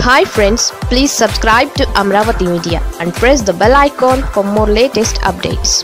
hi friends please subscribe to Amaravati media and press the bell icon for more latest updates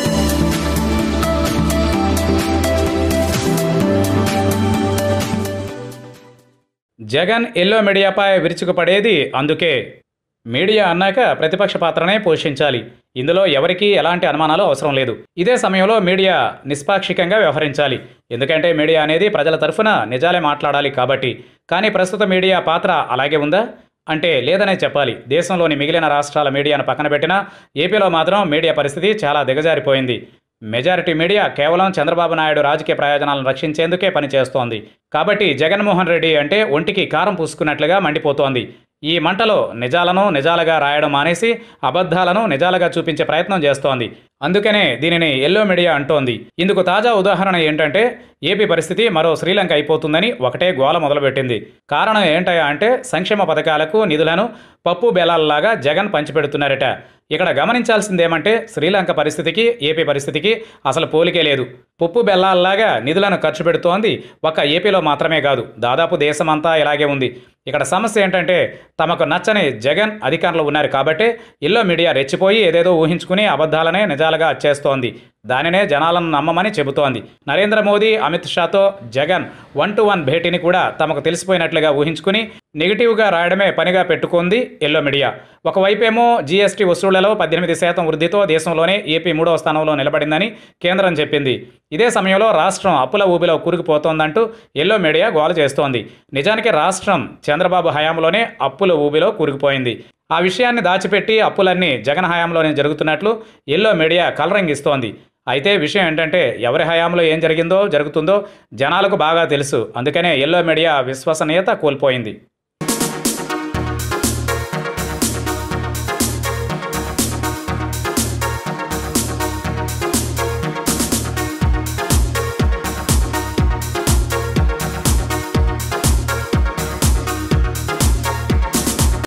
Jagan yellow మీడియాపై విరుచుకుపడేది అందుకే media అన్నాక ప్రతిపక్ష పాత్రనే పోషించాలి ఇందులో ఎవరికీ ఎలాంటి అనుమానాలు అవసరం లేదు ఇదే సమయంలో మీడియా నిష్పాక్షికంగా వ్యవహరించాలి ఎందుకంటే మీడియా అనేది ప్రజల తరఫున నిజాలే మాట్లాడాలి కాబట్టి కానీ ప్రస్తుత మీడియా పాత్ర అలాగే ఉందా అంటే లేదనే చెప్పాలి దేశంలోని మిగిలిన రాష్ట్రాల మీడియాను పక్కన పెట్టినా ఏపీలో మాత్రం మీడియా పరిస్థితి చాలా దిగజారిపోయింది మెజారిటీ మీడియా కేవలం చంద్రబాబు నాయుడు రాజకీయ ప్రయోజనాలను రక్షించేందుకే పనిచేస్తోంది కాబట్టి జగన్మోహన్ రెడ్డి అంటే ఒంటికి కారం పూసుకున్నట్లుగా మండిపోతోంది ఈ మంటలో నిజాలను నిజాలుగా రాయడం మానేసి అబద్ధాలను నిజాలుగా చూపించే ప్రయత్నం చేస్తోంది అందుకనే దీనిని ఎల్లో మీడియా అంటోంది ఇందుకు తాజా ఉదాహరణ ఏంటంటే ఏపీ పరిస్థితి మరో శ్రీలంక అయిపోతుందని ఒకటే గోల మొదలుపెట్టింది కారణం ఏంటయ్యా అంటే సంక్షేమ పథకాలకు నిధులను పప్పు బెల్లాల్లాగా జగన్ పంచిపెడుతున్నారట ఇక్కడ గమనించాల్సిందేమంటే శ్రీలంక పరిస్థితికి ఏపీ పరిస్థితికి అసలు పోలికే లేదు పప్పు బెల్లాల్లాగా నిధులను ఖర్చు పెడుతోంది ఒక్క ఏపీలో మాత్రమే కాదు దాదాపు దేశమంతా ఇలాగే ఉంది ఇక్కడ సమస్య ఏంటంటే తమకు నచ్చని జగన్ అధికారంలో ఉన్నారు కాబట్టి ఇల్లో మీడియా రెచ్చిపోయి ఏదేదో ఊహించుకుని అబద్ధాలనే నిజాలుగా చేస్తోంది దానినే జనాలను నమ్మమని చెబుతోంది నరేంద్ర మోదీ అమిత్ షాతో జగన్ వన్ టు వన్ భేటీని కూడా తమకు తెలిసిపోయినట్లుగా ఊహించుకుని నెగిటివ్గా రాయడమే పనిగా పెట్టుకుంది ఎల్లో మీడియా ఒకవైపేమో జీఎస్టీ వసూళ్లలో పద్దెనిమిది శాతం వృద్ధితో దేశంలోనే ఏపీ మూడవ స్థానంలో నిలబడిందని కేంద్రం చెప్పింది ఇదే సమయంలో రాష్ట్రం అప్పుల ఊబిలో కూరుకుపోతోందంటూ ఎల్లో మీడియా గోల చేస్తోంది నిజానికి రాష్ట్రం చంద్రబాబు హయాంలోనే అప్పుల ఊబిలో కూరుకుపోయింది ఆ విషయాన్ని దాచిపెట్టి అప్పులన్నీ జగన్ హయాంలోనే జరుగుతున్నట్లు ఎల్లో మీడియా కలరంగిస్తోంది అయితే విషయం ఏంటంటే ఎవరి హయాంలో ఏం జరిగిందో జరుగుతుందో జనాలకు బాగా తెలుసు అందుకనే ఎల్లో మీడియా విశ్వసనీయత కోల్పోయింది